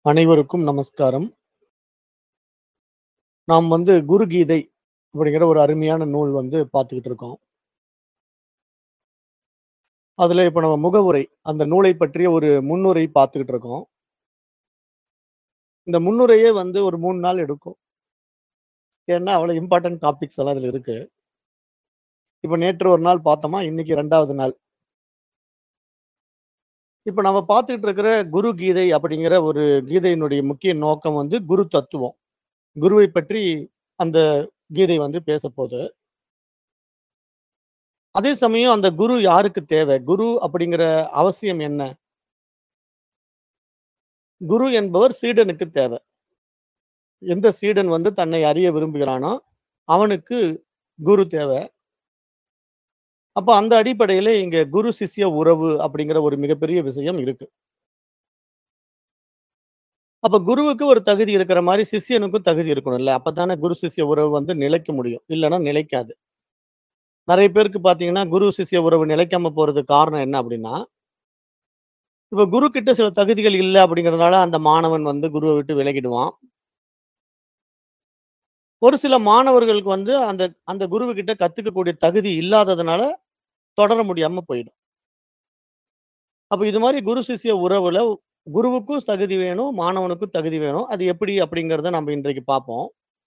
அனைவருக்கும் நமஸ்காரம். நாம் வந்து குரு கீதை அப்படிங்கிற ஒரு அருமையான நூல் வந்து பார்த்துக்கிட்டு இருக்கோம். அதுல இப்ப நம்ம முகவுரை, அந்த நூலை பற்றிய ஒரு முன்னுரை பார்த்துக்கிட்டு இருக்கோம். இந்த முன்னுரையே வந்து ஒரு 3 நாள் எடுக்கும். ஏன்னா, அவ்வளவு இம்பார்ட்டன்ட் டாபிக்ஸ் எல்லாம் இதுல இருக்கு. இப்ப நேற்று ஒரு நாள் பார்த்தோமா, இன்னைக்கு 2வது நாள். இப்ப நம்ம பார்த்துக்கிட்டு இருக்கிற குரு கீதை அப்படிங்கிற ஒரு கீதையினுடைய முக்கிய நோக்கம் வந்து குரு தத்துவம். குருவை பற்றி அந்த கீதை வந்து பேசப்போது. அதே சமயம் அந்த குரு யாருக்கு தேவை? குரு அப்படிங்கிற அவசியம் என்ன? குரு என்பவர் சீடனுக்கு தேவை. எந்த சீடன் வந்து தன்னை அறிய விரும்புகிறானோ, அவனுக்கு குரு தேவை. அப்ப அந்த அடிப்படையில இங்க குரு சிஷ்ய உறவு அப்படிங்கிற ஒரு மிகப்பெரிய விஷயம் இருக்கு. அப்ப குருவுக்கு ஒரு தகுதி இருக்கிற மாரி சிஷ்யனுக்கும் தகுதி இருக்கணும்ல. அப்பதானே குரு சிஷ்ய உறவு வந்து நிலைக்க முடியும். இல்லன்னா நிலைக்காது. நெறைய பேருக்கு பார்த்தீங்கன்னா, குரு சிஷ்ய உறவு நிலைக்காம போறதுக்கு காரணம் என்ன அப்படின்னா, இப்ப குரு கிட்ட சில தகுதிகள் இல்ல அப்படிங்கிறதுனால அந்த மாணவன் வந்து குருவ விட்டு விலகிடுவான். ஒரு சில மாணவர்களுக்கு வந்து அந்த அந்த குருவுகிட்ட கத்துக்கக்கூடிய தகுதி இல்லாததுனால தொடர முடியாம போயிடும். அப்ப இது மாரி குரு சிஷ்ய உறவுல குருவுக்கும் தகுதி வேணும், மாணவனுக்கும் தகுதி வேணும். அது எப்படி அப்படிங்கிறத நம்ம இன்றைக்கு பார்ப்போம்.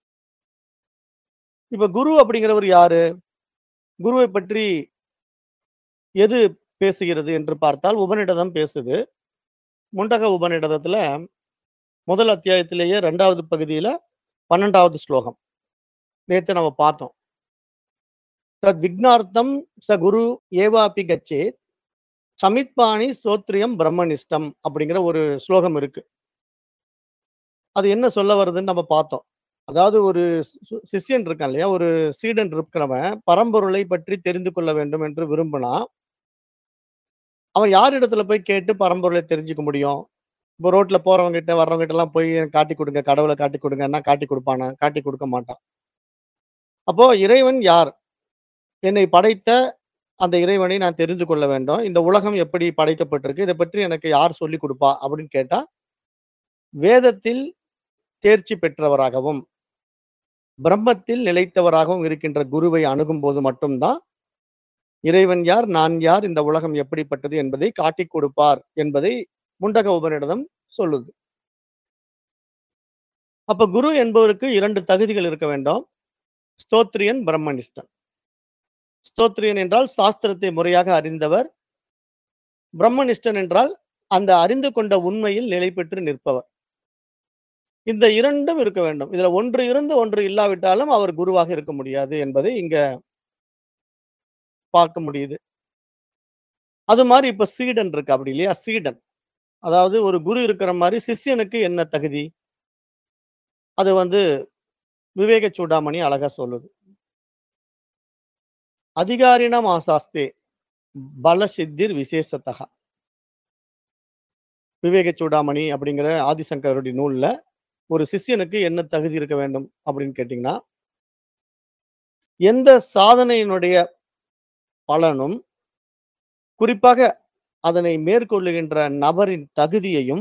இப்ப குரு அப்படிங்கிறவர் யாரு? குருவை பற்றி எது பேசுகிறது என்று பார்த்தால் உபநிடதம் பேசுது. முண்டக உபநிடதத்துல முதல் அத்தியாயத்திலேயே 2வது பகுதியில 12வது ஸ்லோகம். நேத்து நம்ம பார்த்தோம். தத் விக்னார்த்தம் ச குரு ஏவாபி கச்சேத் சமித்பாணி ஸ்தோத்ரியம் பிரம்மனிஷ்டம் அப்படிங்கிற ஒரு ஸ்லோகம் இருக்கு. அது என்ன சொல்ல வருதுன்னு நம்ம பார்த்தோம். அதாவது ஒரு சி சிஷ்யன் இருக்கான் இல்லையா? ஒரு சீடன் இருக்கிறவன் பரம்பொருளை பற்றி தெரிந்து கொள்ள வேண்டும் என்று விரும்பினா அவன் யாரிடத்துல போய் கேட்டு பரம்பொருளை தெரிஞ்சுக்க முடியும்? இப்போ ரோட்ல போறவங்ககிட்ட, வர்றவங்ககிட்டலாம் போய் எனக்கு காட்டிக் குடுங்க, கடவுள காட்டிக் குடுங்கன்னா காட்டிக் குடுப்பானா? காட்டிக் குடுக்க மாட்டான். அப்போ இறைவன் யார்? என்னை படைத்த அந்த இறைவனை நான் தெரிந்து கொள்ள வேண்டும். இந்த உலகம் எப்படி படைக்கப்பட்டிருக்கு? இத பற்றி எனக்கு யார் சொல்லிக் குடுப்பா? அப்படின்னு கேட்டா, வேதத்தில் தேர்ச்சி பெற்றவராகவும், பிரம்மத்தில் நிலைத்தவராகவும் இருக்கின்ற குருவை அணுகும்போது மட்டும் தான், இறைவன் யார்? நான் யார்? இந்த உலகம் எப்படிப்பட்டது? என்பதை காட்டிக் கொடுப்பார் என்பதை முண்டக உபநிடதம் சொல்லுது. அப்ப குரு என்பவருக்கு 2 தகுதிகள் இருக்க வேண்டும். ஸ்தோத்ரியன், பிரம்மனிஷ்டன். ஸ்தோத்ரியன் என்றால் சாஸ்திரத்தை முறையாக அறிந்தவர். பிரம்மனிஷ்டன் என்றால் அந்த அறிந்து கொண்ட உண்மையில் நிலை பெற்று நிற்பவர். இந்த 2ம் இருக்க வேண்டும். இதுல ஒன்று இருந்து ஒன்று இல்லாவிட்டாலும் அவர் குருவாக இருக்க முடியாது என்பதை இங்க பார்க்க முடியுது. அது மாரி இப்ப சீடன் இருக்கு அப்படி இல்லையா? சீடன். அதாவது ஒரு குரு இருக்கிற மாரி சிஷ்யனுக்கு என்ன தகுதி? அது வந்து விவேக சூடாமணி அழகா சொல்லுது. அதிகாரிணம் ஆசாஸ்தே பல சித்திர் விசேஷத்தஹ. விவேக சூடாமணி அப்படிங்கிற ஆதிசங்கருடைய நூல்ல, ஒரு சிஷ்யனுக்கு என்ன தகுதி இருக்க வேண்டும் அப்படின்னு கேட்டீங்கன்னா எந்த சாதனையினுடைய பலனும், குறிப்பாக அதனை மேற்கொள்ளுகின்ற நபரின் தகுதியையும்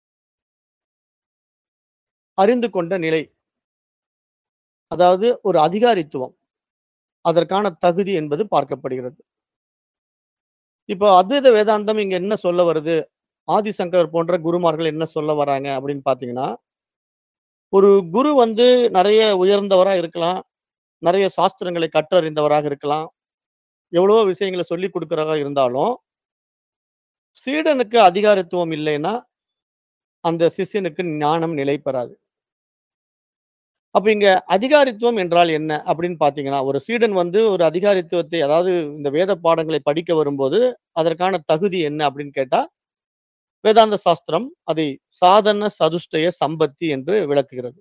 அறிந்து கொண்ட நிலை. அதாவது ஒரு அதிகாரித்துவம். அதற்கான தகுதி என்பது பார்க்கப்படுகிறது. இப்போ அத்வைத வேதாந்தம் இங்க என்ன சொல்ல வருது? ஆதிசங்கர் போன்ற குருமார்கள் என்ன சொல்ல வராங்க அப்படின்னு பார்த்தீங்கன்னா, ஒரு குரு வந்து நெறைய உயர்ந்தவரா இருக்கலாம். நெறைய சாஸ்திரங்களை கற்றறிந்தவராக இருக்கலாம். எவ்வளவோ விஷயங்கள சொல்லிக் குடுக்கிறவரா இருந்தாலும் சீடனுக்கு அதிகாரத்துவம் இல்லைன்னா, அந்த சிஷ்யனுக்கு ஞானம் நிலை பெறாது. அப்ப இங்க அதிகாரித்துவம் என்றால் என்ன அப்படின்னு பார்த்தீங்கன்னா, ஒரு சீடன் வந்து ஒரு அதிகாரித்துவத்தை அதாவது இந்த வேத பாடங்களை படிக்க வரும்போது, அதற்கான தகுதி என்ன அப்படின்னு கேட்டா, வேதாந்த சாஸ்திரம் அதை சாதன சதுஷ்டய சம்பத்தி என்று விளக்குகிறது.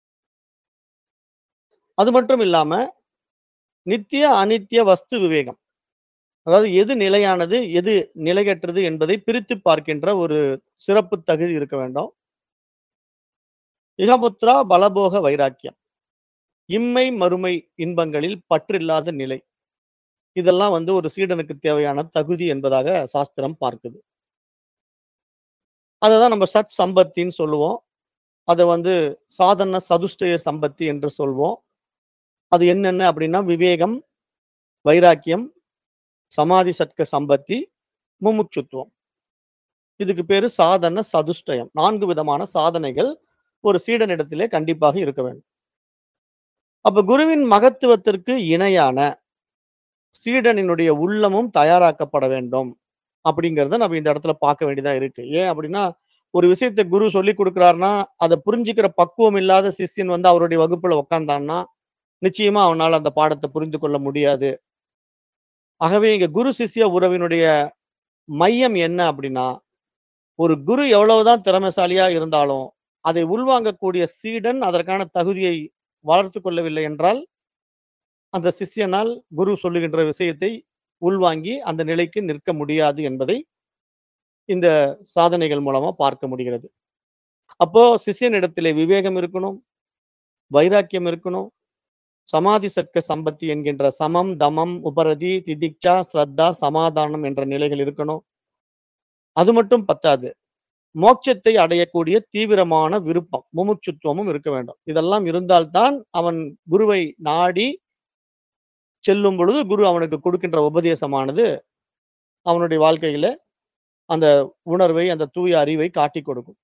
அது மட்டும் இல்லாம, நித்திய, அநித்திய வஸ்து விவேகம். அதாவது எது நிலையானது, எது நிலையற்றது என்பதை பிரித்துப் பார்க்கின்ற ஒரு சிறப்பு தகுதி இருக்க வேண்டும். இகமுத்ரா பலபோக வைராக்கியம். இம்மை, மறுமை இன்பங்களில் பற்றில்லாத நிலை. இதெல்லாம் வந்து ஒரு சீடனுக்கு தேவையான தகுதி என்பதாக சாஸ்திரம் பார்க்குது. அததான் நம்ம சத் சம்பத்தின்னு சொல்லுவோம். அத வந்து சாதன சதுஷ்டய சம்பத்தி என்று சொல்வோம். அது என்னென்ன அப்படின்னா, விவேகம், வைராக்கியம், சமாதி சட்க சம்பத்தி, முமுட்சுத்துவம். இதுக்கு பேரு சாதன சதுஷ்டயம். 4 விதமான சாதனைகள் ஒரு சீடனிடத்திலே கண்டிப்பாக இருக்க வேண்டும். அப்ப குருவின் மகத்துவத்திற்கு இணையான சீடனினுடைய உள்ளமும் தயாராக்கப்பட வேண்டும். அப்படிங்கிறத நம்ம இந்த இடத்துல பார்க்க வேண்டியதா இருக்கு. ஏன் அப்படின்னா, ஒரு விஷயத்த குரு சொல்லிக் குடுக்கிறார்ன்னா, அத புரிஞ்சுக்கிற பக்குவம் இல்லாத சிஷ்யன் வந்து அவருடைய வகுப்புல உட்கார்ந்தான்னா, நிச்சயமா அவனால அந்த பாடத்த புரிந்து கொள்ள முடியாது. ஆகவே இங்க குரு சிஷ்ய உறவினுடைய மையம் என்ன அப்படின்னா, ஒரு குரு எவ்வளவுதான் திறமைசாலியா இருந்தாலும், அதை உள்வாங்கக்கூடிய சீடன் அதற்கான தகுதியை வளர்த்துக் கொள்ளவில்லை என்றால், அந்த சிஷ்யனால் குரு சொல்லுகின்ற விஷயத்தை உள்வாங்கி அந்த நிலைக்கு நிற்க முடியாது என்பதை இந்த சாதனைகள் மூலமா பார்க்க முடிகிறது. அப்போ சிஷ்யனிடத்திலே விவேகம் இருக்கணும், வைராக்கியம் இருக்கணும், சமாதி சட்க சம்பத்தி என்கின்ற சமம், தமம், உபரதி, திதிக்ஷா, ஸ்ரத்தா, சமாதானம் என்ற நிலைகள் இருக்கணும். அது மட்டும் பத்தாது. மோட்சத்தை அடையக்கூடிய தீவிரமான விருப்பம், முமுட்சுத்துவமும் இருக்க வேண்டும். இதெல்லாம் இருந்தால் தான் அவன் குருவை நாடி செல்லும் பொழுது, குரு அவனுக்கு கொடுக்கின்ற உபதேசமானது, அவனுடைய வாழ்க்கையில அந்த உணர்வை, அந்த தூய அறிவை காட்டிக் கொடுக்கும்.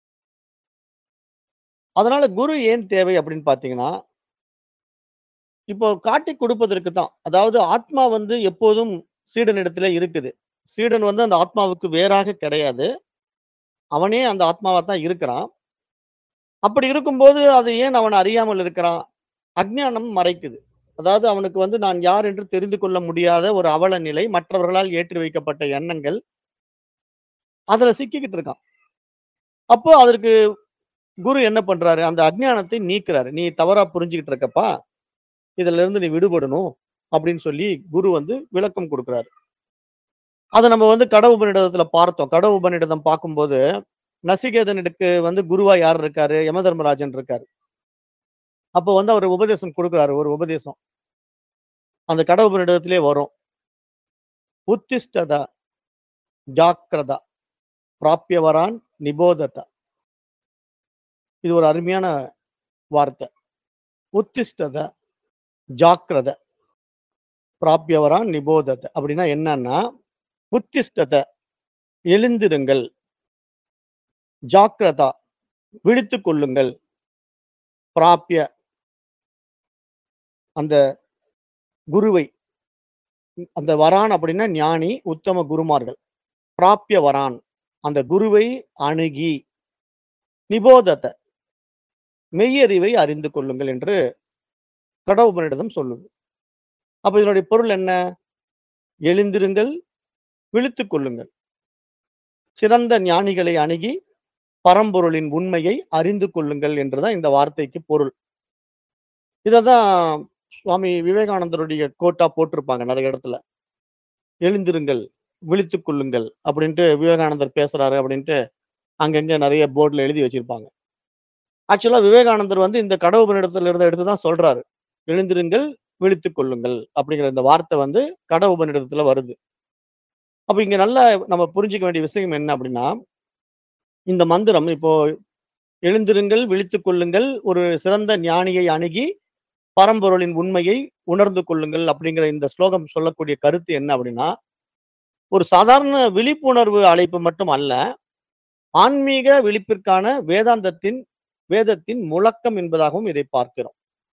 அதனால குரு ஏன் தேவை அப்படின்னு பார்த்தீங்கன்னா இப்போ காட்டிக் கொடுப்பதற்கு தான். அதாவது ஆத்மா வந்து எப்போதும் சீடனிடத்திலே இருக்குது. சீடன் வந்து அந்த ஆத்மாவுக்கு வேறாக கிடையாது. அவனே அந்த ஆத்மாவா தான் இருக்கிறான். அப்படி இருக்கும்போது, அது ஏன் அவன் அறியாமல் இருக்கிறான்? அஞ்ஞானம் மறைக்குது. அதாவது அவனுக்கு வந்து நான் யார் என்று தெரிந்து கொள்ள முடியாத ஒரு அவல நிலை, மற்றவர்களால் ஏற்றி வைக்கப்பட்ட எண்ணங்கள். அதுல சிக்கிக்கிட்டு இருக்கான். அப்போ அதற்கு குரு என்ன பண்றாரு? அந்த அஞ்ஞானத்தை நீக்குறாரு. "நீ தவறா புரிஞ்சுகிட்டு இருக்கப்பா. இதிலிருந்து நீ விடுபடணும்." அப்படின்னு சொல்லி குரு வந்து விளக்கம் குடுக்குறாரு. அத நம்ம வந்து கட உபநிடதத்துல பார்த்தோம். கட உபநிடதம் பார்க்கும்போது, நசிகேதனுக்கு வந்து குருவா யார் இருக்காரு? யமதர்மராஜன் இருக்காரு. அப்போ வந்து அவரு உபதேசம் குடுக்குறாரு. ஒரு உபதேசம். அந்த கட உபநிடதத்திலே வரும். உத்திஷ்டத ஜாக்கிரதா பிராப்யவரான் நிபோதத. இது ஒரு அருமையான வார்த்தை. உத்திஷ்டத ஜாக்கிரத பிராப்யவரான் நிபோதத. அப்படின்னா என்னன்னா, உத்திஷ்டத எழுந்திருங்கள். ஜாக்கிரதா விழித்துக் கொள்ளுங்கள். பிராப்ய அந்த குருவை அந்த வரான் அப்படின்னா ஞானி, உத்தம குருமார்கள். பிராப்ய வரான் அந்த குருவை அணுகி நிபோதத மெய்யறிவை அறிந்து கொள்ளுங்கள் என்று கட உபநிடதம் சொல்லுது. அப்ப இதனுடைய பொருள் என்ன? எழுந்திருங்கள், விழித்துக் கொள்ளுங்கள். சிறந்த ஞானிகளை அணுகி பரம்பொருளின் உண்மையை அறிந்து கொள்ளுங்கள் என்றுதான் இந்த வார்த்தைக்கு பொருள். இததான் சுவாமி விவேகானந்தருடைய கோட்டா போட்டிருப்பாங்க நெறைய இடத்துல. எழுந்திருங்கள், விழித்துக் கொள்ளுங்கள் அப்படின்ட்டு விவேகானந்தர் பேசுறாரு அப்படின்ட்டு அங்கங்க நெறைய போர்ட்ல எழுதி வச்சிருப்பாங்க. ஆக்சுவலா விவேகானந்தர் வந்து இந்த கட உபநிடதத்துல இருந்து எடுத்து தான் சொல்றாரு. எழுந்திருங்கள், விழித்துக் கொள்ளுங்கள் அப்படிங்கிற இந்த வார்த்தை வந்து கட உபநிடதத்துல வருது. அப்ப இங்க நல்லா நம்ம புரிஞ்சுக்க வேண்டிய விஷயம் என்ன அப்படின்னா, இந்த மந்திரம் இப்போ எழுந்திருங்கள், விழித்துக் கொள்ளுங்கள், ஒரு சிறந்த ஞானியை அணுகி பரம்பொருளின் உண்மையை உணர்ந்து கொள்ளுங்கள் அப்படிங்கிற இந்த ஸ்லோகம் சொல்லக்கூடிய கருத்து என்ன அப்படின்னா, ஒரு சாதாரண விழிப்புணர்வு அழைப்பு மட்டும் அல்ல. ஆன்மீக விழிப்பிற்கான வேதாந்தத்தின் வேதத்தின் முழக்கம் என்பதாகவும் இதை பார்க்கிறோம்.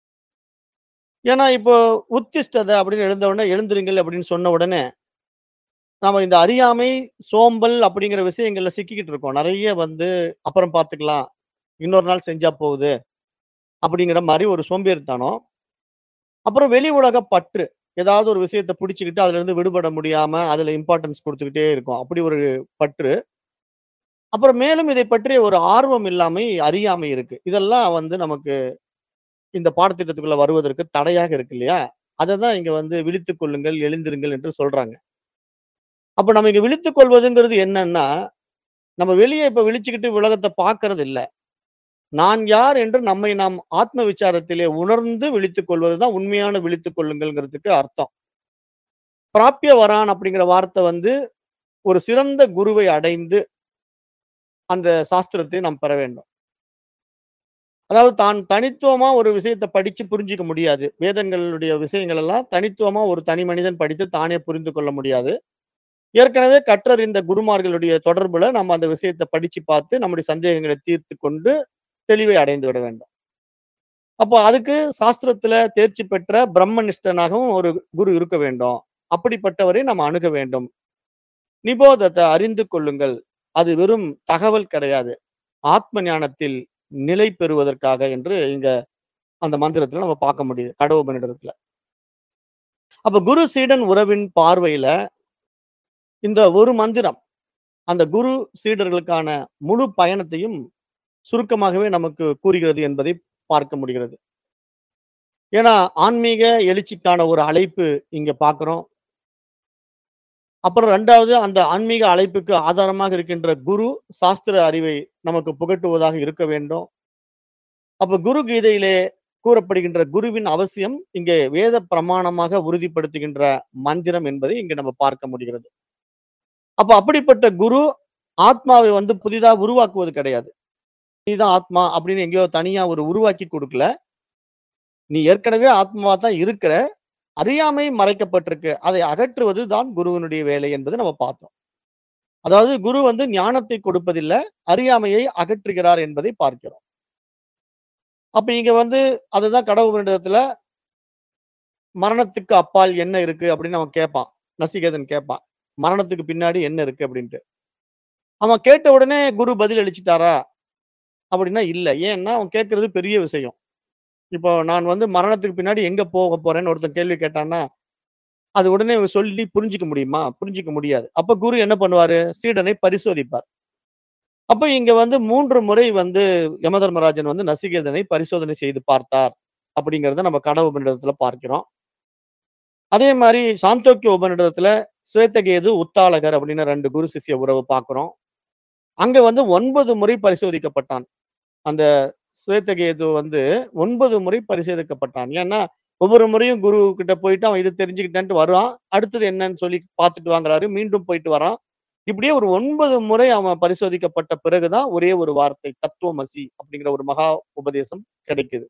ஏன்னா இப்போ உத்திஷ்டத அப்படின்னு எழுந்த உடனே எழுந்திருங்கள் அப்படின்னு சொன்ன உடனே, நாம இந்த அறியாமை, சோம்பல் அப்படிங்கிற விஷயங்கள்ல சிக்கிக்கிட்டு இருக்கோம். நெறைய வந்து அப்புறம் பார்த்துக்கலாம். இன்னொரு நாள் செஞ்சா போகுது. அப்படிங்கிற மாரி ஒரு சோம்பேறித்தனம். அப்புறம் வெளி உலக பற்று. ஏதாவது ஒரு விஷயத்த பிடிச்சுக்கிட்டு அதிலிருந்து விடுபட முடியாம, அதுல இம்பார்ட்டன்ஸ் குடுத்துக்கிட்டே இருக்கோம். அப்படி ஒரு பற்று. அப்புறம் மேலும் இதை பற்றிய ஒரு ஆர்வம் இல்லாமை, அறியாமை இருக்கு. இதெல்லாம் வந்து நமக்கு இந்த பாடத்திட்டத்துக்குள்ள வருவதற்கு தடையாக இருக்கு இல்லையா? அததான் இங்க வந்து விழித்துக் கொள்ளுங்கள், எழுந்திருங்கள் என்று சொல்றாங்க. அப்ப நம்ம இங்க விழித்துக் கொள்வதுங்கிறது என்னன்னா, நம்ம வெளிய இப்ப விழிச்சுக்கிட்டு உலகத்த பார்க்கறது இல்ல. நான் யார் என்று நம்மை நாம் ஆத்ம விசாரத்திலே உணர்ந்து விழித்துக் கொள்வதுதான் உண்மையான விழித்துக் கொள்ளுங்கள்ங்கிறதுக்கு அர்த்தம். பிராப்ய வரான் அப்படிங்கிற வார்த்தை வந்து ஒரு சிறந்த குருவை அடைந்து அந்த சாஸ்திரத்தை நாம் பெற வேண்டும். அதாவது தான் தனித்துவமா ஒரு விஷயத்த படிச்சு புரிஞ்சுக்க முடியாது. வேதங்களுடைய விஷயங்கள் எல்லாம் தனித்துவமா ஒரு தனி மனிதன் படித்து தானே புரிந்து கொள்ள முடியாது. ஏற்கனவே கற்றறிந்த குருமார்களுடைய தொடர்புல நம்ம அந்த விஷயத்த படிச்சு பார்த்து நம்முடைய சந்தேகங்களை தீர்த்துக் கொண்டு தெளிவை அடைந்து விட வேண்டும். அப்போ அதுக்கு சாஸ்திரத்துல தேர்ச்சி பெற்ற பிரம்மனிஷ்டனாகவும் ஒரு குரு இருக்க வேண்டும். அப்படிப்பட்டவரை நம்ம அணுக வேண்டும். நிபோதத்த அறிந்து கொள்ளுங்கள். அது வெறும் தகவல் கிடையாது. ஆத்ம ஞானத்தில் நிலை பெறுவதற்காக என்று இங்க அந்த மந்திரத்துல நம்ம பார்க்க முடியுது. கடவுபனிடத்துல. அப்ப குரு சீடன் உறவின் பார்வையில இந்த ஒரு மந்திரம், அந்த குரு சீடர்களுக்கான முழு பயணத்தையும் சுருக்கமாகவே நமக்கு கூறுகிறது என்பதை பார்க்க முடிகிறது. ஏன்னா, ஆன்மீக எழுச்சிக்கான ஒரு அழைப்பு இங்க பார்க்கிறோம். அப்புறம் 2வது அந்த ஆன்மீக அழைப்புக்கு ஆதாரமாக இருக்கின்ற குரு, சாஸ்திர அறிவை நமக்கு புகட்டுவதாக இருக்க வேண்டும். அப்ப குரு கீதையிலே கூறப்படுகின்ற குருவின் அவசியம் இங்கே வேத பிரமாணமாக உறுதிப்படுத்துகின்ற மந்திரம் என்பதை இங்க நம்ம பார்க்க முடிகிறது. அப்ப அப்படிப்பட்ட குரு ஆத்மாவை வந்து புதிதா உருவாக்குவது கிடையாது. நீதான் ஆத்மா அப்படின்னு எங்கேயோ தனியா ஒரு உருவாக்கி குடுக்கல. நீ ஏற்கனவே ஆத்மாவா தான் இருக்கிற. அறியாமை மறைக்கப்பட்டிருக்கு. அதை அகற்றுவது தான் குருவினுடைய வேலை என்பதை நம்ம பார்த்தோம். அதாவது குரு வந்து ஞானத்தை கொடுப்பதில்ல, அறியாமையை அகற்றுகிறார் என்பதை பார்க்கிறோம். அப்ப இங்க வந்து அதுதான் கடவுளிடத்துல மரணத்துக்கு அப்பால் என்ன இருக்கு அப்படின்னு அவன் கேட்பான். நசிகேதன் கேட்பான். மரணத்துக்கு பின்னாடி என்ன இருக்கு அப்படின்ட்டு. அவன் கேட்ட உடனே குரு பதில் அளிச்சுட்டாரா? அப்படின்னா இல்ல. ஏன்னா அவன் கேட்கிறது பெரிய விஷயம். இப்போ நான் வந்து மரணத்துக்கு பின்னாடி எங்க போக போறேன்னு ஒருத்தன் கேள்வி கேட்டான்னா, அது உடனே சொல்லி புரிஞ்சுக்க முடியுமா? புரிஞ்சுக்க முடியாது. அப்ப குரு என்ன பண்ணுவாரு? சீடனை பரிசோதிப்பார். அப்ப இங்க வந்து 3 முறை வந்து யமதர்மராஜன் வந்து நசிகேதனை பரிசோதனை செய்து பார்த்தார். அப்படிங்கிறத நம்ம கட உபநிடதத்துல பார்க்கிறோம். அதே மாரி சாந்தோக்கிய உபநிடதத்துல சுவேதகேது, உத்தாலகர் அப்படின்னு 2 குரு சிஷ்ய உறவு பார்க்கிறோம். அங்க வந்து 9 முறை பரிசோதிக்கப்பட்டான். அந்த சுவேதகேது வந்து 9 முறை பரிசோதிக்கப்பட்டான். ஏன்னா, ஒவ்வொரு முறையும் குரு கிட்ட போயிட்டு அவன் இத தெரிஞ்சுக்கிட்டேன்ட்டு வருவான். அடுத்தது என்னன்னு சொல்லி பார்த்துட்டு வாங்குறாரு. மீண்டும் போயிட்டு வரான். இப்படியே ஒரு 9 முறை அவன் பரிசோதிக்கப்பட்ட பிறகு தான் ஒரே ஒரு வார்த்தை தத்துவமசி அப்படிங்கிற ஒரு மகா உபதேசம் கிடைக்குது.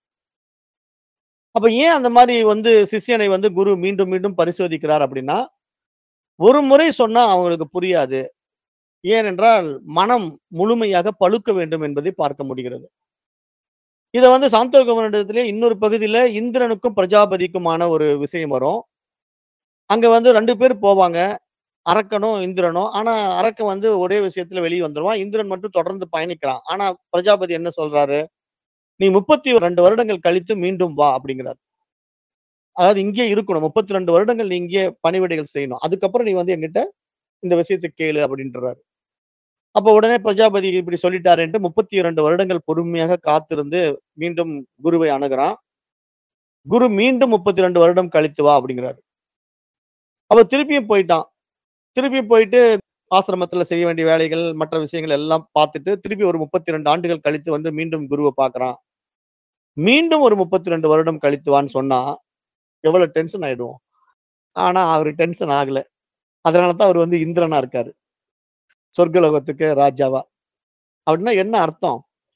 அப்ப ஏன் அந்த மாரி வந்து சிஷ்யனை வந்து குரு மீண்டும் மீண்டும் பரிசோதிக்கிறார் அப்படின்னா, ஒரு முறை சொன்னா அவங்களுக்கு புரியாது. ஏனென்றால் மனம் முழுமையாக பழுக்க வேண்டும் என்பதை பார்க்க முடிகிறது. இத வந்து சாந்தோக்கிய உபநிடதத்திலே இன்னொரு பகுதியில இந்திரனுக்கும் பிரஜாபதிக்குமான ஒரு விஷயம் வரும். அங்க வந்து 2 பேர் போவாங்க. அரக்கனும், இந்திரனும். ஆனா அரக்கன் வந்து ஒரே விஷயத்துல வெளிய வந்துருவான். இந்திரன் மட்டும் தொடர்ந்து பயணிக்கிறான். ஆனா பிரஜாபதி என்ன சொல்றாரு? "நீ 32 வருடங்கள் கழித்து மீண்டும் வா" அப்படிங்கிறார். அதாவது இங்கேயே இருக்கணும். 32 வருடங்கள் நீ இங்கேயே பணிவிடைகள் செய்யணும். அதுக்கப்புறம் நீ வந்து என்கிட்ட இந்த விஷயத்த கேளு அப்படின்றாரு. அப்ப உடனே பிரஜாபதி இப்படி சொல்லிட்டாரேன்ட்டு 32 வருடங்கள் பொறுமையாக காத்திருந்து மீண்டும் குருவை அணுகுறான். குரு மீண்டும் 32 வருடம் கழித்து வா அப்படிங்கிறாரு. அப்ப திருப்பியும் போயிட்டான். திருப்பி போயிட்டு ஆசிரமத்துல செய்ய வேண்டிய வேலைகள், மற்ற விஷயங்கள் எல்லாம் பார்த்துட்டு, திருப்பி ஒரு 32 ஆண்டுகள் கழித்து வந்து மீண்டும் குருவ பார்க்குறான். மீண்டும் ஒரு 32 வருடம் கழித்து வான்னு சொன்னா, எவ்வளவு டென்ஷன் ஆயிடுவோம். ஆனா அவரு டென்ஷன் ஆகல. அதனால தான் அவரு வந்து இந்திரனா இருக்காரு. சொர்க்கலோகத்துக்கு ராஜாவா. அப்படின்னா என்ன அர்த்தம்?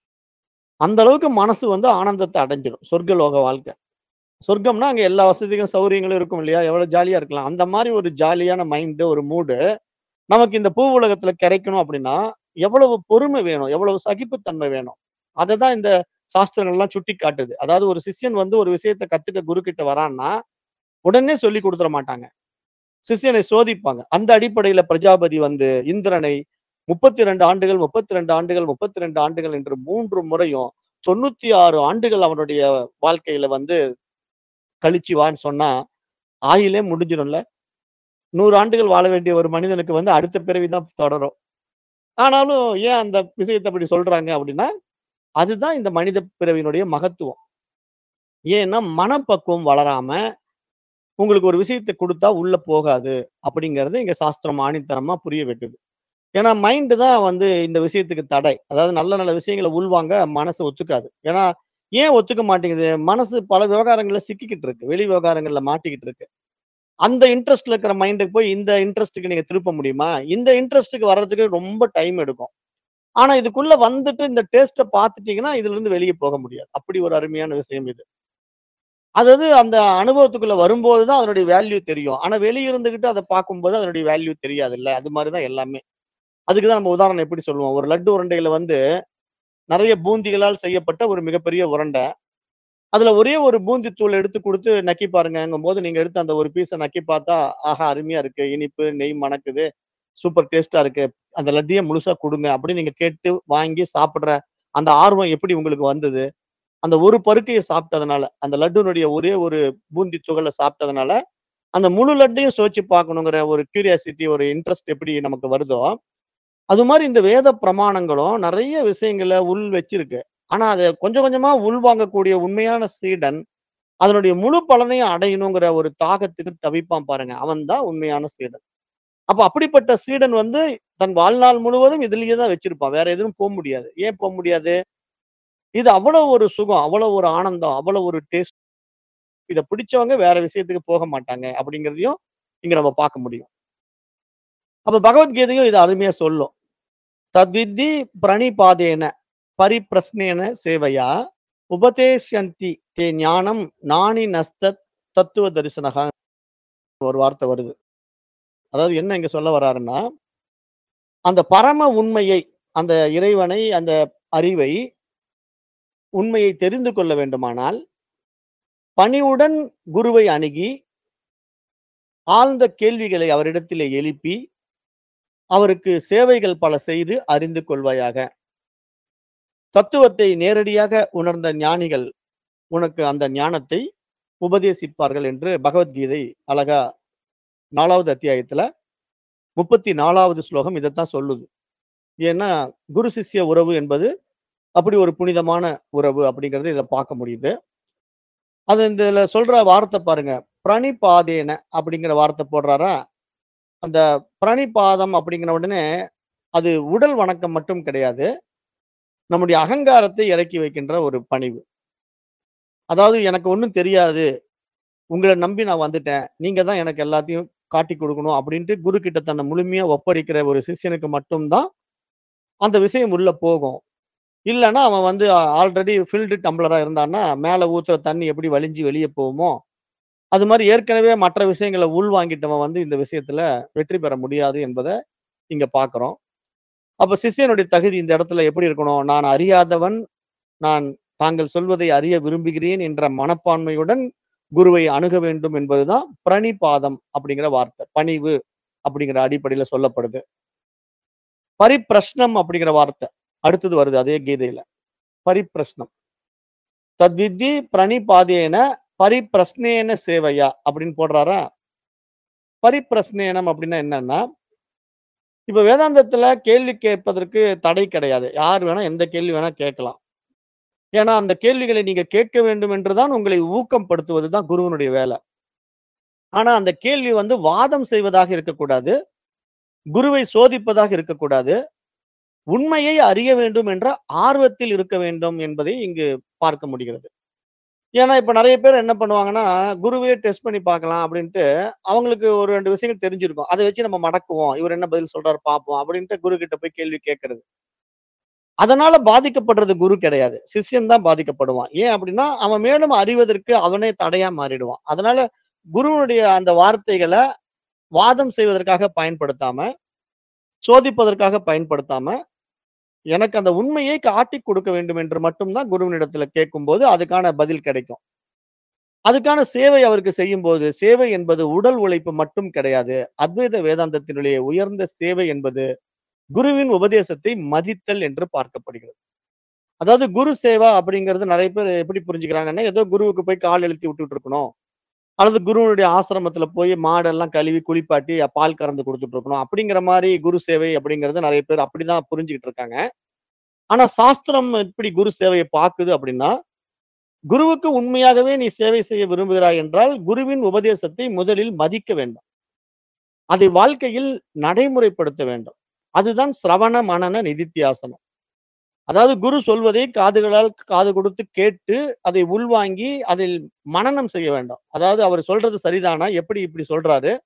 அந்த அளவுக்கு மனசு வந்து ஆனந்தத்த அடைஞ்சிடும். சொர்க்கலோக வாழ்க்கை. சொர்க்கம்னா அங்க எல்லா வசதிகளும், சௌகரியங்களும் இருக்கும் இல்லையா? எவ்வளவு ஜாலியா இருக்கலாம். அந்த மாரி ஒரு ஜாலியான மைண்ட், ஒரு மூடு நமக்கு இந்த பூ உலகத்துல கிடைக்கணும் அப்படின்னா, எவ்வளவு பொறுமை வேணும்? எவ்வளவு சகிப்புத்தன்மை வேணும்? அததான் இந்த சாஸ்திரங்கள்லாம் சுட்டிக் காட்டுது. அதாவது ஒரு சிஷ்யன் வந்து ஒரு விஷயத்த கத்துக்க குரு கிட்ட வரான்னா, உடனே சொல்லிக் குடுத்துற மாட்டாங்க. சிஷ்யனை சோதிப்பாங்க. அந்த அடிப்படையில பிரஜாபதி வந்து இந்திரனை 32 ஆண்டுகள், 32 ஆண்டுகள், 32 ஆண்டுகள் என்று 3 முறையும் 96 ஆண்டுகள் அவனுடைய வாழ்க்கையில வந்து கழிச்சு வான்னு சொன்னா, ஆயுளே முடிஞ்சிரும்ல. 100 ஆண்டுகள் வாழ வேண்டிய ஒரு மனிதனுக்கு வந்து அடுத்த பிறவி தான் தொடரும். ஆனாலும் ஏன் அந்த விஷயத்த அப்படி சொல்றாங்க அப்படின்னா, அதுதான் இந்த மனித பிறவியினுடைய மகத்துவம். ஏன்னா மனப்பக்குவம் வளராம, உங்களுக்கு ஒரு விஷயத்த குடுத்தா உள்ள போகாது. அப்படிங்கிறத இங்க சாஸ்திரம் ஆணித்தரமா புரிய வைக்குது. ஏன்னா மைண்ட் தான் வந்து இந்த விஷயத்துக்கு தடை. அதாவது நல்ல நல்ல விஷயங்கள உள்வாங்க மனசு ஒத்துக்காது. ஏன்னா ஏன் ஒத்துக்க மாட்டேங்குது? மனசு பல விவகாரங்கள்ல சிக்கிக்கிட்டு இருக்கு. வெளி விவகாரங்கள்ல மாட்டிக்கிட்டு இருக்கு. அந்த இன்ட்ரெஸ்ட்ல இருக்கிற மைண்டுக்கு போய் இந்த இன்ட்ரெஸ்ட்க்கு நீங்க திருப்ப முடியுமா? இந்த இன்ட்ரெஸ்ட்க்கு வர்றதுக்கு ரொம்ப டைம் எடுக்கும். ஆனா இதுக்குள்ள வந்துட்டு இந்த டேஸ்ட்ட பார்த்துட்டீங்கன்னா, இதுலருந்து வெளிய போக முடியாது. அப்படி ஒரு அருமையான விஷயம் இது. அதாவது அந்த அனுபவத்துக்குள்ள வரும்போது தான் அதனுடைய வேல்யூ தெரியும். ஆனா வெளிய இருந்துகிட்டு அத பார்க்கும்போது அதனுடைய வேல்யூ தெரியாதுல்ல. அது மாரி தான் எல்லாமே. அதுக்கு தான் நம்ம உதாரணம் எப்படி சொல்லுவோம். ஒரு லட்டு உருண்டையில வந்து நெறைய பூந்திகளால் செய்யப்பட்ட ஒரு மிகப்பெரிய உருண்டை. அதுல ஒரே ஒரு பூந்தி தூள் எடுத்து குடுத்து நக்கி பாருங்கங்கும்போது, நீங்க எடுத்து அந்த ஒரு பீஸ நக்கி பார்த்தா, ஆஹா! அருமையா இருக்கு. இனிப்பு, நெய் மணக்குது. சூப்பர் டேஸ்ட்டா இருக்கு. அந்த லட்டையே முழுசா குடுங்க அப்படின்னு நீங்க கேட்டு வாங்கி சாப்பிடுற அந்த ஆர்வம் எப்படி உங்களுக்கு வந்தது? அந்த ஒரு பருக்கைய சாப்பிட்டதுனால, அந்த லட்டுனுடைய ஒரே ஒரு பூந்தி துகள சாப்பிட்டதுனால, அந்த முழு லட்டையும் சுவைச்சு பார்க்கணுங்கிற ஒரு கியூரியாசிட்டி, ஒரு இன்ட்ரெஸ்ட் எப்படி நமக்கு வருதோ, அது மாரி இந்த வேத பிரமாணங்களும் நெறைய விஷயங்கள உள் வச்சிருக்கு. ஆனா அத கொஞ்சம் கொஞ்சமா உள்வாங்கக்கூடிய உண்மையான சீடன், அதனுடைய முழு பலனையும் அடையணுங்கிற ஒரு தாகத்துக்கு தவிப்பான் பாருங்க. அவன் தான் உண்மையான சீடன். அப்ப அப்படிப்பட்ட சீடன் வந்து தன் வாழ்நாள் முழுவதும் இதிலேயே தான் வச்சிருப்பான். வேற எதுவும் போ முடியாது. ஏன் போ முடியாது? இது அவ்வளவு ஒரு சுகம், அவ்வளவு ஒரு ஆனந்தம், அவ்வளவு ஒரு டேஸ்ட். இத பிடிச்சவங்க வேற விஷயத்துக்கு போக மாட்டாங்க. அப்படிங்கிறதையும் இங்க நம்ம பார்க்க முடியும். அப்ப பகவத்கீதையும் இத அருமையா சொல்லும். தத்வித்தி பிரணிபாதேன பரிப்ரஸ்னேன சேவையா உபதேஷ்யந்தி தே ஞானம் நானி நஸ்தத் தத்துவ தரிசனஹ ஒரு வார்த்தை வருது. அதாவது என்ன இங்க சொல்ல வர்றாருன்னா, அந்த பரம உண்மையை, அந்த இறைவனை, அந்த அறிவை, உண்மையை தெரிந்து கொள்ள வேண்டுமானால், பணிவுடன் குருவை அணுகி, ஆழ்ந்த கேள்விகளை அவரிடத்திலே எழுப்பி, அவருக்கு சேவைகள் பல செய்து அறிந்து கொள்வாயாக. தத்துவத்தை நேரடியாக உணர்ந்த ஞானிகள் உனக்கு அந்த ஞானத்தை உபதேசிப்பார்கள் என்று பகவத்கீதை அழகா 4வது அத்தியாயத்துல 34வது ஸ்லோகம் இதத்தான் சொல்லுது. ஏன்னா, குரு சிஷ்ய உறவு என்பது அப்படி ஒரு புனிதமான உறவு அப்படிங்கிறத இதில பார்க்க முடியுது. அது இந்த இதுல சொல்ற வார்த்தை பாருங்க. பிரணிபாதேன அப்படிங்கிற வார்த்தை போடுறாரா, அந்த பிரணிபாதம் அப்படிங்கிற உடனே, அது உடல் வணக்கம் மட்டும் கிடையாது. நம்முடைய அகங்காரத்தை இறக்கி வைக்கின்ற ஒரு பணிவு. அதாவது எனக்கு ஒண்ணும் தெரியாது. உங்கள நம்பி நான் வந்துட்டேன். நீங்க தான் எனக்கு எல்லாத்தையும் காட்டிக் குடுக்கணும் அப்படின்ட்டு குரு கிட்ட தன்னை முழுமையா ஒப்படைக்கிற ஒரு சிஷ்யனுக்கு மட்டும் தான், அந்த விஷயம் உள்ள போகும். இல்லன்னா அவன் வந்து ஆல்ரெடி ஃபில்டு டம்ளரா இருந்தான்னா, மேல ஊத்துற தண்ணி எப்படி வழிஞ்சு வெளிய போகுமோ, அது மாரி ஏற்கனவே மற்ற விஷயங்கள உள்வாங்கிட்டவன் வந்து இந்த விஷயத்துல வெற்றி பெற முடியாது என்பத இங்க பார்க்கிறோம். அப்ப சிஷ்யனுடைய தகுதி இந்த இடத்துல எப்படி இருக்கணும்? நான் அறியாதவன், நான் தாங்கள் சொல்வதை அறிய விரும்புகிறேன் என்ற மனப்பான்மையுடன் குருவை அணுக வேண்டும் என்பதுதான் பிரணிபாதம் அப்படிங்கிற வார்த்தை. பணிவு அப்படிங்கிற அடிப்படையில சொல்லப்படுது. பரிப்பிரஷ்னம் அப்படிங்கிற வார்த்தை. அடுத்தது வருது அதே கீதையில. பரிப்பிரஷ்னம். தத்வித்தி பிரணிபாதேன பரிப்பிரஸ்னேன சேவையா அப்படின்னு போடுறாரா? பரிப்பிரஸ்னேனம் அப்படின்னா என்னன்னா, இப்ப வேதாந்தத்துல கேள்வி கேட்பதற்கு தடை கிடையாது. யார் வேணா எந்த கேள்வி வேணா கேட்கலாம். ஏன்னா, அந்த கேள்விகளை நீங்க கேட்க வேண்டும் என்று தான் உங்களை ஊக்கம் படுத்துவது தான் குருவினுடைய வேலை. ஆனா, அந்த கேள்வி வந்து வாதம் செய்வதாக இருக்கக்கூடாது. குருவை சோதிப்பதாக இருக்கக்கூடாது. உண்மையை அறிய வேண்டும் என்ற ஆர்வத்தில் இருக்க வேண்டும் என்பதை இங்கு பார்க்க முடிகிறது. ஏன்னா, இப்ப நெறைய பேர் என்ன பண்ணுவாங்கன்னா, குருவையே டெஸ்ட் பண்ணி பார்க்கலாம் அப்படின்ட்டு, அவங்களுக்கு ஒரு 2 விஷயங்கள் தெரிஞ்சிருக்கும். அத வச்சு நம்ம மடக்குவோம். இவர் என்ன பதில் சொல்றாரு பார்ப்போம் அப்படின்ட்டு குரு கிட்ட போய் கேள்வி கேட்கறது. அதனால பாதிக்கப்படுறது குரு கிடையாது. சிஷ்யன் தான் பாதிக்கப்படுவான். ஏன் அப்படின்னா, அவன் மேலும் அறிவதற்கு அவனே தடையா மாறிடுவான். அதனால குருவினுடைய அந்த வார்த்தைகள வாதம் செய்வதற்காக பயன்படுத்தாம, சோதிப்பதற்காக பயன்படுத்தாம, எனக்கு அந்த உண்மையை காட்டிக் கொடுக்க வேண்டும் என்று மட்டும் தான் குருவினிடத்துல கேட்கும்போது, அதுக்கான பதில் கிடைக்கும். அதுக்கான சேவை அவருக்கு செய்யும்போது, சேவை என்பது உடல் உழைப்பு மட்டும் கிடையாது. அத்வைத வேதாந்தத்தினுடைய உயர்ந்த சேவை என்பது, குருவின் உபதேசத்தை மதித்தல் என்று பார்க்கப்படுகிறது. அதாவது குரு சேவா அப்படிங்கிறது நெறைய பேர் எப்படி புரிஞ்சுக்கிறாங்கன்னா, ஏதோ குருவுக்கு போய் கால் அழுத்தி விட்டுட்டு இருக்கணும். அல்லது குருவினுடைய ஆசிரமத்துல போய் மாடெல்லாம் கழுவி, குளிப்பாட்டி, பால் கறந்து குடுத்துட்டு இருக்கணும். அப்படிங்கிற மாரி குரு சேவை அப்படிங்கிறத நெறைய பேர் அப்படிதான் புரிஞ்சுகிட்டு இருக்காங்க. ஆனா சாஸ்திரம் எப்படி குரு சேவைய பார்க்குது அப்படின்னா, குருவுக்கு உண்மையாகவே நீ சேவை செய்ய விரும்புகிறாய் என்றால், குருவின் உபதேசத்தை முதலில் மதிக்க வேண்டும். அதை வாழ்க்கையில் நடைமுறைப்படுத்த வேண்டும். அதுதான் சிரவண மனன நிதித்தியாசனம். அதாவது குரு சொல்வதை காதுகளால் காது கொடுத்து கேட்டு, அதை உள்வாங்கி, அதில் மனனம் செய்ய வேண்டும். அதாவது அவர் சொல்றது சரிதானா? எப்படி இப்படி சொல்றாரு?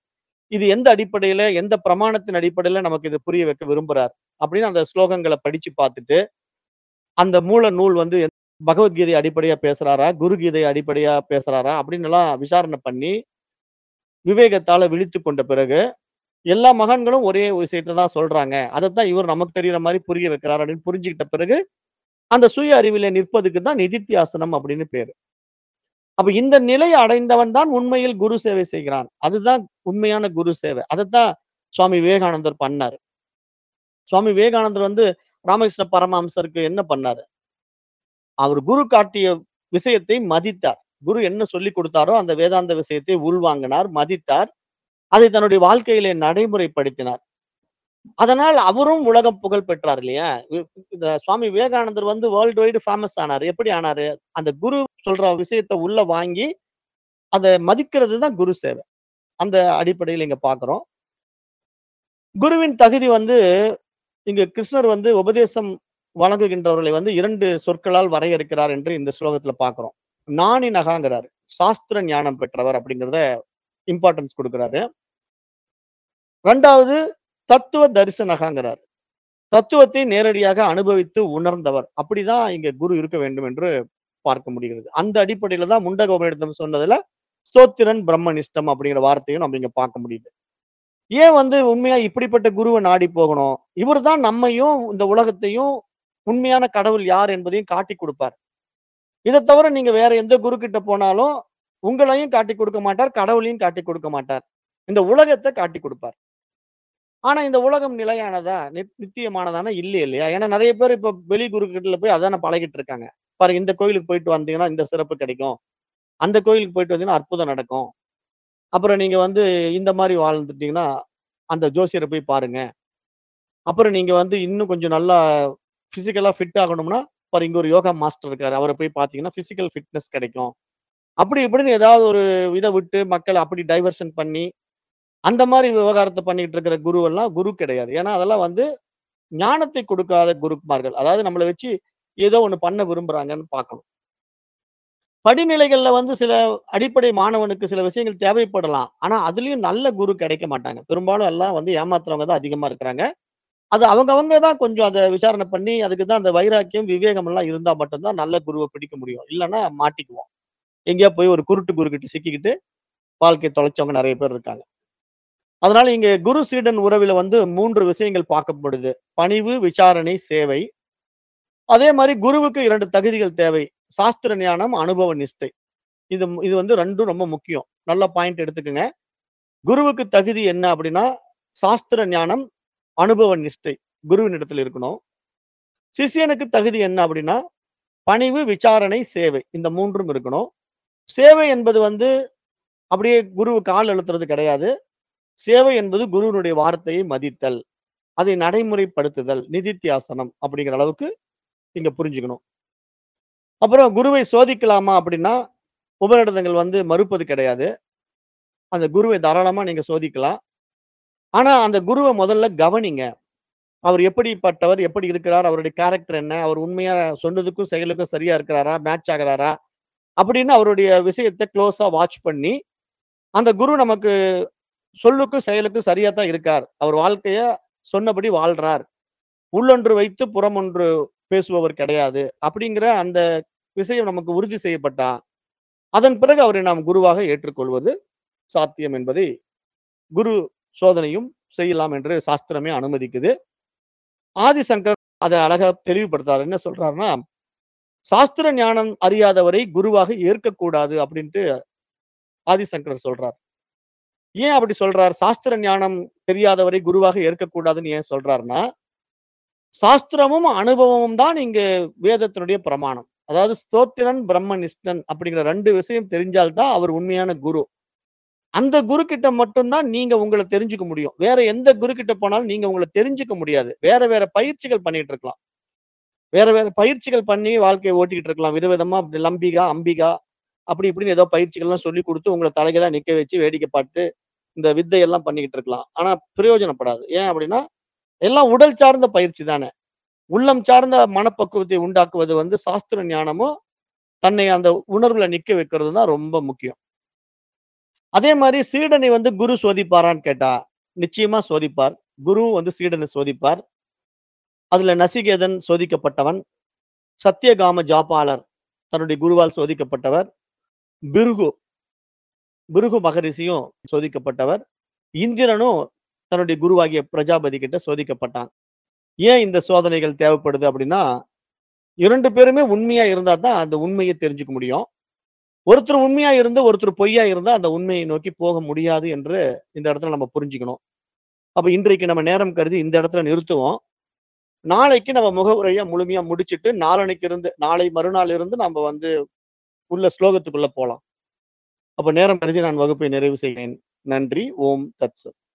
இது எந்த அடிப்படையில, எந்த பிரமாணத்தின் அடிப்படையில நமக்கு இது புரிய வைக்க விரும்புறார். அப்படின்னு அந்த ஸ்லோகங்கள படிச்சு பார்த்துட்டு, அந்த மூல நூல் வந்து எத் பகவத்கீதை அடிப்படையா பேசுறாரா? குரு கீதை அடிப்படையா பேசுறாரா? அப்படின்னுலாம் விசாரணை பண்ணி விவேகத்தால விழித்துக் கொண்ட பிறகு, எல்லா மகான்களும் ஒரே விஷயத்த தான் சொல்றாங்க. அதத்தான் இவர் நமக்கு தெரியிற மாரி புரிய வைக்கிறார் அப்படின்னு புரிஞ்சுகிட்ட பிறகு, அந்த சுய அறிவிலே நிற்பதுக்கு தான் நிதித்தியாசனம் அப்படின்னு பேரு. அப்ப இந்த நிலையை அடைந்தவன் தான் உண்மையில் குரு சேவை செய்கிறான். அதுதான் உண்மையான குரு சேவை. அதத்தான் சுவாமி விவேகானந்தர் பண்ணாரு. சுவாமி விவேகானந்தர் வந்து ராமகிருஷ்ண பரமஹம்சருக்கு என்ன பண்ணாரு? அவர் குரு காட்டிய விஷயத்தை மதித்தார். குரு என்ன சொல்லிக் குடுத்தாரோ, அந்த வேதாந்த விஷயத்தை உள்வாங்கினார், மதித்தார். அதை தன்னுடைய வாழ்க்கையிலே நடைமுறைப்படுத்தினார். அதனால் அவரும் உலகம் புகழ் பெற்றார் இல்லையா? இ இந்த சுவாமி விவேகானந்தர் வந்து வேர்ல்ட் வைட் ஃபேமஸ் ஆனாரு. எப்படி ஆனாரு? அந்த குரு சொல்ற விஷயத்த உள்ள வாங்கி, அத மதிக்கிறது தான் குரு சேவை. அந்த அடிப்படையில இங்க பார்க்கிறோம். குருவின் தகுதி வந்து, இங்க கிருஷ்ணர் வந்து உபதேசம் வழங்குகின்றவர்களை வந்து 2 சொற்களால் வரையறுக்கிறார் என்று இந்த ஸ்லோகத்துல பார்க்கிறோம். நாணி நகாங்கிறாரு. சாஸ்திர ஞானம் பெற்றவர் அப்படிங்கிறத இம்பார்ட்டன்ஸ் குடுக்குறாரு. 2வது தத்துவ தரிசனகாங்கிறார். தத்துவத்தை நேரடியாக அனுபவித்து உணர்ந்தவர். அப்படிதான் இங்க குரு இருக்க வேண்டும் என்று பார்க்க முடிகிறது. அந்த அடிப்படையில தான் முண்டக உபநிடதம் சொன்னதுல, ஸ்தோத்திரன் பிரம்மனிஷ்டம் அப்படிங்கிற வார்த்தையும் நம்ம இங்க பார்க்க முடியுது. ஏன் வந்து உண்மையா இப்படிப்பட்ட குருவ நாடி போகணும்? இவர் தான் நம்மையும், இந்த உலகத்தையும், உண்மையான கடவுள் யார் என்பதையும் காட்டிக் குடுப்பார். இத தவிர நீங்க வேற எந்த குரு கிட்ட போனாலும், உங்களையும் காட்டிக் குடுக்க மாட்டார், கடவுளையும் காட்டிக் குடுக்க மாட்டார். இந்த உலகத்த காட்டிக் குடுப்பார். ஆனா இந்த உலகம் நிலையானதா? நித் நித்தியமானதானா? இல்ல இல்லையா? ஏன்னா நெறைய பேர் இப்ப வெளி குருக்கிட்ட போய் அதானே பழகிட்டு இருக்காங்க. பாருங்க இந்த கோயிலுக்கு போயிட்டு வந்தீங்கன்னா, இந்த சிறப்பு கிடைக்கும். அந்த கோயிலுக்கு போயிட்டு வந்தீங்கன்னா, அற்புதம் நடக்கும். அப்புறம் நீங்க வந்து இந்த மாரி வாழ்ந்துட்டீங்கன்னா, அந்த ஜோசியர போய் பாருங்க. அப்புறம் நீங்க வந்து இன்னும் கொஞ்சம் நல்லா பிசிக்கலா ஃபிட் ஆகணும்னா, பாரு இங்க ஒரு யோகா மாஸ்டர் இருக்காரு. அவர போய் பார்த்தீங்கன்னா, பிசிக்கல் ஃபிட்னஸ் கிடைக்கும். அப்படி இப்படின்னு ஏதாவது ஒரு இத விட்டு மக்கள அப்படி டைவர்ஷன் பண்ணி, அந்த மாரி விவகாரத்த பண்ணிட்டு இருக்கிற குருவெல்லாம் குரு கிடையாது. ஏன்னா அதெல்லாம் வந்து ஞானத்தை கொடுக்காத குருமார்கள். அதாவது நம்மள வச்சு ஏதோ ஒண்ணு பண்ண விரும்புறாங்கன்னு பார்க்கணும். படிநிலைகள்ல வந்து சில அடிப்படை மாணவனுக்கு சில விஷயங்கள் தேவைப்படலாம். ஆனா அதிலயும் நல்ல குரு கிடைக்க மாட்டாங்க. பெரும்பாலும் எல்லாம் வந்து ஏமாத்துறவங்க தான் அதிகமா இருக்கிறாங்க. அது அவங்க அவங்க தான் கொஞ்சம் அத விசாரணை பண்ணி, அதுக்கு தான் அந்த வைராக்கியம், விவேகம் எல்லாம் இருந்தா மட்டும் தான் நல்ல குருவ பிடிக்க முடியும். இல்லன்னா மாட்டிக்குவோம். எங்கேயோ போய் ஒரு குருட்டு குருகிட்ட சிக்கிக்கிட்டு, வாழ்க்கைய தொலைச்சவங்க நெறைய பேர் இருக்காங்க. அதனால இங்க குரு சீடன் உறவில வந்து 3 விஷயங்கள் பார்க்கப்படுது. பணிவு, விசாரணை, சேவை. அதே மாரி குருவுக்கு 2 தகுதிகள் தேவை. சாஸ்திர ஞானம், அனுபவ நிஷ்டை. இது இது வந்து 2ம் ரொம்ப முக்கியம். நல்ல பாயிண்ட் எடுத்துக்கங்க. குருவுக்கு தகுதி என்ன அப்படின்னா, சாஸ்திர ஞானம், அனுபவ நிஷ்டை. குருவினிடத்தில் இருக்கணும். சிஷ்யனுக்கு தகுதி என்ன அப்படின்னா, பணிவு, விசாரணை, சேவை. இந்த 3ம் இருக்கணும். சேவை என்பது வந்து அப்படியே குருவு கால் அழுத்துறது கிடையாது. சேவை என்பது குருவினுடைய வார்த்தையை மதித்தல். அதை நடைமுறைப்படுத்துதல். நிதித்தியாசனம் அப்படிங்கிற அளவுக்கு இங்க புரிஞ்சுக்கணும். அப்புறம் குருவை சோதிக்கலாமா அப்படின்னா, உபநிடதங்கள் வந்து மறுப்பது கிடையாது. அந்த குருவை தாராளமா நீங்க சோதிக்கலாம். ஆனா அந்த குருவ முதல்ல கவனிங்க. அவர் எப்படிப்பட்டவர்? எப்படி இருக்கிறார்? அவருடைய கேரக்டர் என்ன? அவர் உண்மையா சொன்னதுக்கும், செயலுக்கும் சரியா இருக்கிறாரா? மேட்ச் ஆகுறாரா? அப்படின்னு அவருடைய விஷயத்த குளோஸா வாட்ச் பண்ணி, அந்த குரு நமக்கு சொல்லுக்கும், செயலுக்கும் சரியா தான் இருக்கார். அவர் வாழ்க்கைய சொன்னபடி வாழ்றார். உள்ளொன்று வைத்து புறமொன்று பேசுபவர் கிடையாது. அப்படிங்கிற அந்த விஷயம் நமக்கு உறுதி செய்யப்பட்டா, அதன் பிறகு அவரை நாம் குருவாக ஏற்றுக்கொள்வது சாத்தியம் என்பதை குரு சோதனையும் செய்யலாம் என்று சாஸ்திரமே அனுமதிக்குது. ஆதிசங்கர் அத அழகா தெளிவுபடுத்துறார். என்ன சொல்றாருன்னா, சாஸ்திர ஞானம் அறியாதவரை குருவாக ஏற்கக்கூடாது அப்படின்ட்டு ஆதிசங்கரர் சொல்றார். ஏன் அப்படி சொல்றார்? சாஸ்திர ஞானம் தெரியாதவரை குருவாக ஏற்கக்கூடாதுன்னு ஏன் சொல்றார்ன்னா, சாஸ்திரமும், அனுபவமும் தான் இங்க வேதத்தினுடைய பிரமாணம். அதாவது ஸ்தோத்திரன், பிரம்மனிஷ்டன் அப்படிங்கிற 2 விஷயம் தெரிஞ்சால் தான் அவர் உண்மையான குரு. அந்த குரு கிட்ட மட்டும் தான் நீங்க உங்கள தெரிஞ்சுக்க முடியும். வேற எந்த குரு கிட்ட போனாலும் நீங்க உங்கள தெரிஞ்சுக்க முடியாது. வேற வேற பயிற்சிகள் பண்ணிட்டு இருக்கலாம். வேற வேற பயிற்சிகள் பண்ணி வாழ்க்கைய ஓட்டிக்கிட்டு இருக்கலாம். விதவிதமா லம்பிகா, அம்பிகா அப்படி இப்படின்னு ஏதோ பயிற்சிகள்லாம் சொல்லிக் குடுத்து உங்கள தலைகீழா நிக்க வச்சு வேடிக்கை பார்த்து, இந்த வித்தையெல்லாம் பண்ணிக்கிட்டு இருக்கலாம். ஆனா பிரயோஜனப்படாது. ஏன் அப்படின்னா, எல்லாம் உடல் சார்ந்த பயிற்சி தானே. உள்ளம் சார்ந்த மனப்பக்குவத்தை உண்டாக்குவது வந்து சாஸ்திர ஞானமும், தன்னை அந்த உணர்வுல நிக்க வைக்கிறதும் தான் ரொம்ப முக்கியம். அதே மாரி சீடனை வந்து குரு சோதிப்பாரான்னு கேட்டா, நிச்சயமா சோதிப்பார். குரு வந்து சீடனை சோதிப்பார். அதுல நசிகேதன் சோதிக்கப்பட்டவன். சத்தியகாம ஜாபாலர் தன்னுடைய குருவால் சோதிக்கப்பட்டவர். பிருகு பிருகு மகரிஷியும் சோதிக்கப்பட்டவர். இந்திரனும் தன்னுடைய குருவாகிய பிரஜாபதி கிட்ட சோதிக்கப்பட்டான். ஏன் இந்த சோதனைகள் தேவைப்படுது அப்படின்னா, 2 பேருமே உண்மையா இருந்தா தான் அந்த உண்மைய தெரிஞ்சுக்க முடியும். ஒருத்தர் உண்மையா இருந்து, ஒருத்தர் பொய்யா இருந்தா அந்த உண்மையை நோக்கி போக முடியாது என்று இந்த இடத்துல நம்ம புரிஞ்சுக்கணும். அப்ப இன்றைக்கு நம்ம நேரம் கருதி இந்த இடத்துல நிறுத்துவோம். நாளைக்கு நம்ம முகவுரைய முழுமையா முடிச்சுட்டு, நாளன்னைக்கு இருந்து நாளை மறுநாள் இருந்து நம்ம வந்து உள்ள ஸ்லோகத்துக்குள்ள போலாம். அப்ப நேரம் கருதி நான் வகுப்பை நிறைவு செய்கிறேன். நன்றி. ஓம் தத் சத்.